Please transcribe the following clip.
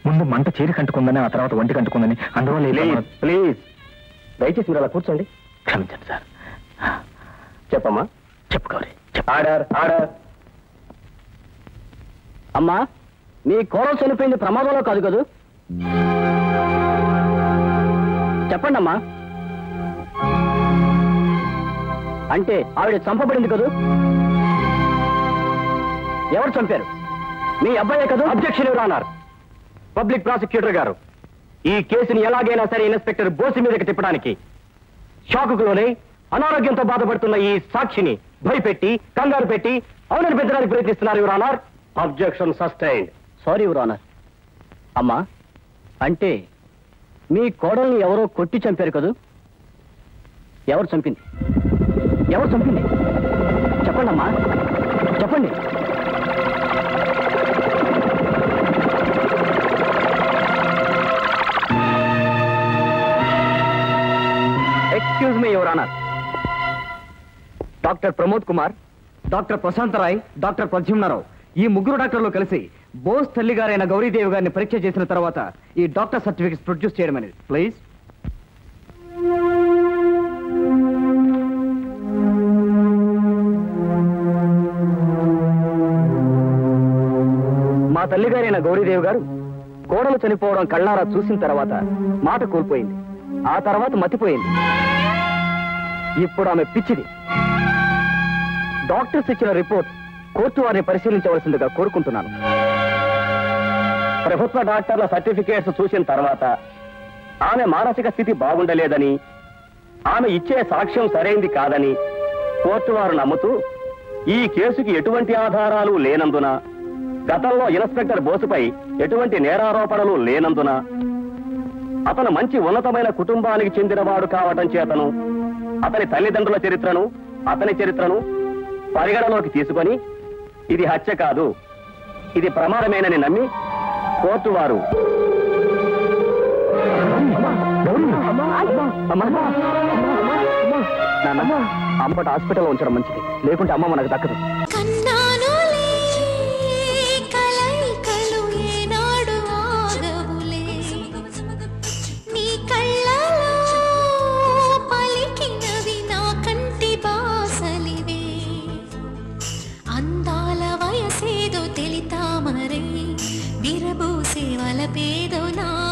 ముందు మంట చీరి కంటుకుందని ఆ తర్వాత ఒంటి కంటుకుందని అందువల్ల ఈ ప్లీజ్ ప్రమాదం- ప్లీజ్ దయచేసి మీరు అలా కూర్చోండి క్షమించండి సార్ చెప్పమ్మా చెప్పు గౌరీ చెప్పు ఆర్డర్ ఆర్డర్ అమ్మా మీ కోడలు చనిపోయింది ప్రమాదంలో కాదు కదూ చెప్పండి అమ్మా అంటే ఆవిడ చంపబడింది కదూ ఎవరు చంపారు మీ అబ్బాయే కదూ అబ్జెక్షన్ రానార్ పబ్లిక్ ప్రాసిక్యూటర్ గారు ఈ కేసుని ఎలాగైనా సరే ఇన్స్పెక్టర్ బోసి మీదకి తిప్పడానికి షాకుకు లోనే అనారోగ్యంతో బాధపడుతున్న ఈ సాక్షిని భయపెట్టి కంగారు పెట్టి అవునని పెంచడానికి ప్రయత్నిస్తున్నారు your honour objection sustained sorry your honour అమ్మా అంటే మీ కోడల్ని ఎవరో కొట్టి చంపారు కదూ ఎవరు చంపింది ఎవరు చంపింది చెప్పండి అమ్మా చెప్పండి excuse me your honour doctor Pramod Kumar doctor Prashant Rai doctor Pradyumna Rao ఈ ముగ్గురు డాక్టర్లు కలిసి బోస్ తల్లి గారైన గౌరీదేవి గారిని పరీక్ష చేసిన తర్వాత ఈ డాక్టర్ సర్టిఫికేట్స్ ప్రొడ్యూస్ చేయడం అనేది ప్లీజ్ మా తల్లి గారైన గౌరీదేవి గారు కోడలు చనిపోవడం కళ్ళారా చూసిన తర్వాత మాట కోల్పోయింది ఆ తర్వాత మతిపోయింది ఇప్పుడు ఆమె పిచ్చిది డాక్టర్స్ ఇచ్చిన రిపోర్ట్ కోర్టు వారిని పరిశీలించవలసిందిగా కోరుకుంటున్నాను ప్రభుత్వ డాక్టర్ల సర్టిఫికేట్స్ చూసిన తర్వాత ఆమె మానసిక స్థితి బాగుండలేదని ఆమె ఇచ్చే సాక్ష్యం సరైంది కాదని కోర్టు వారు నమ్ముతూ ఈ కేసుకి ఎటువంటి ఆధారాలు లేనందున గతంలో ఇన్స్పెక్టర్ బోసుపై ఎటువంటి నేరారోపణలు లేనందున అతను మంచి ఉన్నతమైన కుటుంబానికి చెందినవాడు కావటం చేతను అతని తల్లిదండ్రుల చరిత్రను అతని చరిత్రను పరిగణలోకి తీసుకొని ఇది హత్య కాదు ఇది ప్రమాదమేనని నమ్మి కోర్టు వారు నాన్న, అమ్మట హాస్పిటల్లో ఉంచడం మంచిది లేకుంటే అమ్మ మనకు దక్కదు కన్నానులే కలయికలు ఏనాడు ఆగవులే నీ కళ్ళలో పలికినవి నా కంటి బాసలివే అందాల వయసేదో తెలితామరై విరబూసే వలపేదో నా